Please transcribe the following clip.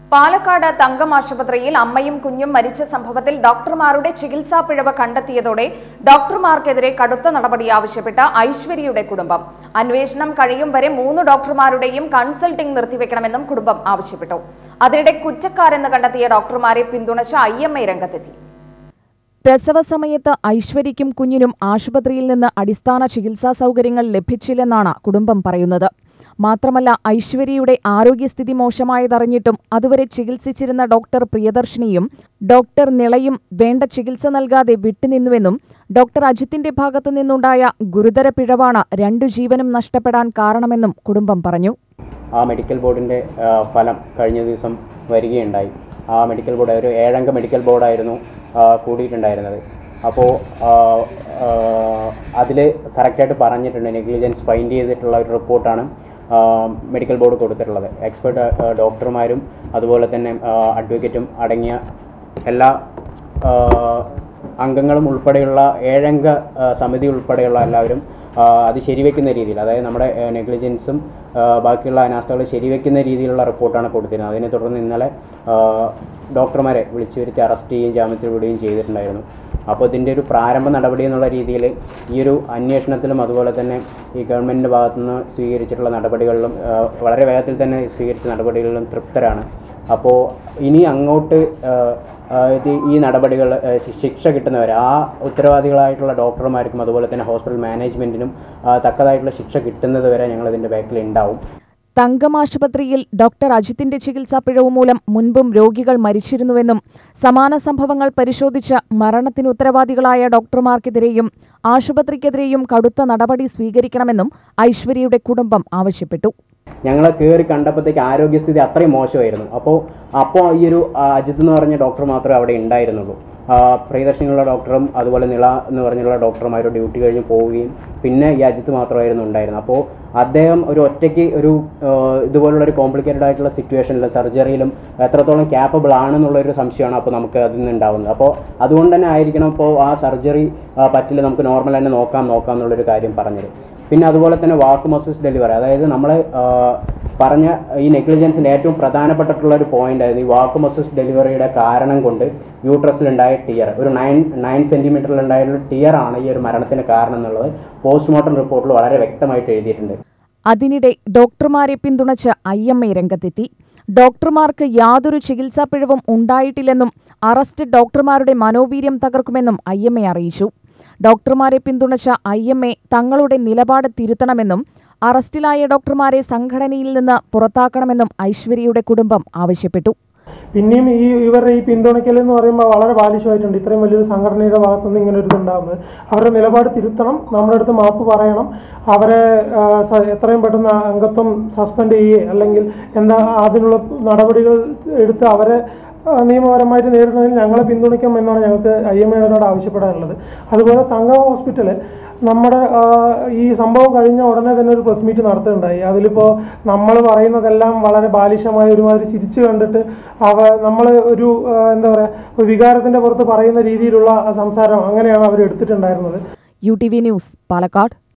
പാലക്കാട് തങ്കം ആശുപത്രിയിൽ അമ്മയും കുഞ്ഞും മരിച്ച സംഭവത്തിൽ ഡോക്ടർമാരുടെ ചികിത്സാ പിഴവ് കണ്ടെത്തിയതോടെ ഡോക്ടർമാർക്കെതിരെ കടുത്ത നടപടി ആവശ്യപ്പെട്ട ഐശ്വര്യയുടെ കുടുംബം അന്വേഷണം കഴിയും വരെ മൂന്ന് ഡോക്ടർമാരുടെയും കൺസൾട്ടിംഗ് നിർത്തിവെക്കണമെന്നും കുടുംബം ആവശ്യപ്പെട്ടു അതിനിടെ കുറ്റക്കാരെന്ന് കണ്ടെത്തിയ ഡോക്ടർമാരെ പിന്തുണച്ച ഐ എം ഐ രംഗത്തെത്തി പ്രസവ സമയത്ത് ഐശ്വര്യയ്ക്കും കുഞ്ഞിനും ആശുപത്രിയിൽ നിന്ന് അടിസ്ഥാന ചികിത്സാ സൗകര്യങ്ങൾ ലഭിച്ചില്ലെന്നാണ് കുടുംബം പറയുന്നത് മാത്രമല്ല ഐശ്വര്യയുടെ ആരോഗ്യസ്ഥിതി മോശമായതറിഞ്ഞിട്ടും അതുവരെ ചികിത്സിച്ചിരുന്ന ഡോക്ടർ പ്രിയദർശിനിയും ഡോക്ടർ നിളയും വേണ്ട ചികിത്സ നൽകാതെ വിട്ടുനിന്നുവെന്നും ഡോക്ടർ അജിത്തിന്റെ ഭാഗത്തു നിന്നുണ്ടായ ഗുരുതര പിഴവാണ് രണ്ടു ജീവനും നഷ്ടപ്പെടാൻ കാരണമെന്നും കുടുംബം പറഞ്ഞു ആ മെഡിക്കൽ ബോർഡിൻ്റെ ഫലം കഴിഞ്ഞ ദിവസം വരികയുണ്ടായി ആ മെഡിക്കൽ ബോർഡ് ഒരു ഏഴംഗ മെഡിക്കൽ ബോർഡായിരുന്നു ആ, കൂടിയിട്ടുണ്ടായിരുന്നത് അപ്പോൾ അതിൽ കറക്റ്റായിട്ട് പറഞ്ഞിട്ടുണ്ട് നെഗ്ലിജൻസ് ഫൈൻഡ് ചെയ്തിട്ടുള്ള ഒരു റിപ്പോർട്ടാണ് മെഡിക്കൽ ബോർഡ് കൊടുത്തിട്ടുള്ളത് എക്സ്പേർട്ട് ഡോക്ടർമാരും അതുപോലെ തന്നെ അഡ്വക്കേറ്റും അടങ്ങിയ എല്ലാ ആ, അംഗങ്ങളും ഉൾപ്പെടെയുള്ള ഏഴംഗ ആ, സമിതി ഉൾപ്പെടെയുള്ള എല്ലാവരും ആ, അത് ശരിവെക്കുന്ന രീതിയിൽ അതായത് നമ്മുടെ നെഗ്ലിജൻസും ബാക്കിയുള്ള അനാസ്ഥകൾ ശരിവെക്കുന്ന രീതിയിലുള്ള റിപ്പോർട്ടാണ് കൊടുത്തിരുന്നത് അതിനെ തുടർന്ന് ഇന്നലെ ആ, ഡോക്ടർമാരെ വിളിച്ചു വരുത്തി അറസ്റ്റ് ചെയ്യുകയും ജാമ്യത്തിൽ വിടുകയും ചെയ്തിട്ടുണ്ടായിരുന്നു അപ്പോൾ ഇതിൻ്റെ ഒരു പ്രാരംഭ നടപടി എന്നുള്ള രീതിയിൽ ഈ ഒരു അന്വേഷണത്തിലും അതുപോലെ തന്നെ ഈ ഗവൺമെൻറ്റിൻ്റെ ഭാഗത്തുനിന്ന് സ്വീകരിച്ചിട്ടുള്ള നടപടികളിലും ആ, വളരെ വേഗത്തിൽ തന്നെ സ്വീകരിച്ച നടപടികളിലും തൃപ്തരാണ് അപ്പോൾ ഇനി അങ്ങോട്ട് ആ, ആ, ഇത് ഈ നടപടികൾ ആ, ശി- ശിക്ഷ കിട്ടുന്നവരെ ആ ഉത്തരവാദികളായിട്ടുള്ള ഡോക്ടർമാർക്കും അതുപോലെ തന്നെ ഹോസ്പിറ്റൽ മാനേജ്മെൻറ്റിനും ആ, തക്കതായിട്ടുള്ള ശിക്ഷ കിട്ടുന്നത് വരെ ഞങ്ങൾ ഇതിൻ്റെ ബാക്കിൽ ഉണ്ടാവും തങ്കം ആശുപത്രിയിൽ ഡോക്ടർ അജിത്തിന്റെ ചികിത്സാ പിഴവ് മൂലം മുൻപും രോഗികൾ മരിച്ചിരുന്നുവെന്നും സമാന സംഭവങ്ങൾ പരിശോധിച്ച് മരണത്തിന് ഉത്തരവാദികളായ ഡോക്ടർമാർക്കെതിരെയും ആശുപത്രിക്കെതിരെയും കടുത്ത നടപടി സ്വീകരിക്കണമെന്നും ഐശ്വര്യയുടെ കുടുംബം ആവശ്യപ്പെട്ടു ഞങ്ങളെ കയറി കണ്ടപ്പോഴത്തേക്ക് ആരോഗ്യസ്ഥിതി അത്രയും മോശമായിരുന്നു അപ്പോൾ അപ്പോൾ ഈ ഒരു ആ, അജിത്ത് എന്ന് പറഞ്ഞ ഡോക്ടർ മാത്രമേ അവിടെ ഉണ്ടായിരുന്നുള്ളൂ ആ, പ്രിയദർശിനിയുള്ള ഡോക്ടറും അതുപോലെ നിള എന്ന് പറഞ്ഞുള്ള ഡോക്ടർമാരും ഡ്യൂട്ടി കഴിഞ്ഞ് പോവുകയും പിന്നെ ഈ അജിത്ത് മാത്രമായിരുന്നു ഉണ്ടായിരുന്നത് അപ്പോൾ അദ്ദേഹം ഒരു ഒറ്റയ്ക്ക് ഒരു ആ, ഇതുപോലുള്ള ഒരു കോംപ്ലിക്കേറ്റഡ് ആയിട്ടുള്ള സിറ്റുവേഷനിലും സർജറിയിലും എത്രത്തോളം ക്യാപ്പബിൾ ആണെന്നുള്ളൊരു സംശയമാണ് അപ്പോൾ നമുക്ക് അതിൽ നിന്ന് ഉണ്ടാവുന്നത് അപ്പോൾ അതുകൊണ്ട് തന്നെ ആയിരിക്കണം ഇപ്പോൾ ആ സർജറി പറ്റില്ല നമുക്ക് നോർമൽ തന്നെ നോക്കാം നോക്കാം എന്നുള്ളൊരു കാര്യം പറഞ്ഞത് പിന്നെ അതുപോലെ തന്നെ വാക്യൂം അസിസ്റ്റ് ഡെലിവറി അതായത് നമ്മൾ പറഞ്ഞ ഈ നെഗ്ലിജൻസിൻ്റെ ഏറ്റവും പ്രധാനപ്പെട്ടിട്ടുള്ള ഒരു പോയിന്റ് ആയിരുന്നു ഈ വാക്യൂം അസിസ്റ്റ് ഡെലിവറിയുടെ കാരണം കൊണ്ട് യൂട്രസിലുണ്ടായ ടിയർ ഒരു നയൻ നയൻ സെൻറ്റിമീറ്ററിലുണ്ടായ ടിയർ ആണ് ഈ ഒരു മരണത്തിന് കാരണം എന്നുള്ളത് പോസ്റ്റ്മോർട്ടം റിപ്പോർട്ടിൽ വളരെ വ്യക്തമായിട്ട് എഴുതിയിട്ടുണ്ട് അതിനിടെ ഡോക്ടർമാരെ പിന്തുണച്ച് ഐ എം എ രംഗത്തെത്തി ഡോക്ടർമാർക്ക് യാതൊരു ചികിത്സാ പിഴവും ഉണ്ടായിട്ടില്ലെന്നും അറസ്റ്റ് ഡോക്ടർമാരുടെ മനോവീര്യം തകർക്കുമെന്നും ഐ എം എ അറിയിച്ചു ഡോക്ടർമാരെ പിന്തുണച്ച ഐ എം എ തങ്ങളുടെ നിലപാട് തിരുത്തണമെന്നും അറസ്റ്റിലായ ഡോക്ടർമാരെ സംഘടനയിൽ നിന്ന് പുറത്താക്കണമെന്നും ഐശ്വര്യയുടെ കുടുംബം ആവശ്യപ്പെട്ടു പിന്നെയും ഈ ഇവരുടെ ഈ പിന്തുണയ്ക്കൽ എന്ന് പറയുമ്പോൾ വളരെ ബാലിശമായിട്ടുണ്ട് ഇത്രയും വലിയൊരു സംഘടനയുടെ ഭാഗത്തുനിന്ന് ഇങ്ങനെ ഒരു ഇതുണ്ടാകുന്നത് അവരുടെ നിലപാട് തിരുത്തണം നമ്മുടെ അടുത്ത് മാപ്പ് പറയണം അവരെ ആ, സ- എത്രയും പെട്ടെന്ന് അംഗത്വം സസ്പെൻഡ് ചെയ്യുകയോ അല്ലെങ്കിൽ എന്താ അതിനുള്ള നടപടികൾ എടുത്ത് അവരെ ആ, നിയമപരമായിട്ട് നേരിടുന്നതിന് ഞങ്ങളെ പിന്തുണയ്ക്കാം എന്നാണ് ഞങ്ങൾക്ക് ഐ എം എയോട് ആവശ്യപ്പെടാനുള്ളത് അതുപോലെ തങ്കം ഹോസ്പിറ്റല് നമ്മുടെ ആ, ഈ സംഭവം കഴിഞ്ഞ ഉടനെ തന്നെ ഒരു പ്രസ് മീറ്റ് നടത്തുകയുണ്ടായി അതിലിപ്പോൾ നമ്മൾ പറയുന്നതെല്ലാം വളരെ ബാലിശമായി ഒരുമാതിരി ചിരിച്ചു കണ്ടിട്ട് അവ നമ്മൾ ഒരു ആ, എന്താ പറയുക ഒരു വികാരത്തിൻ്റെ പുറത്ത് പറയുന്ന രീതിയിലുള്ള ആ സംസാരം അങ്ങനെയാണ് അവർ എടുത്തിട്ടുണ്ടായിരുന്നത് U T V news Palakkad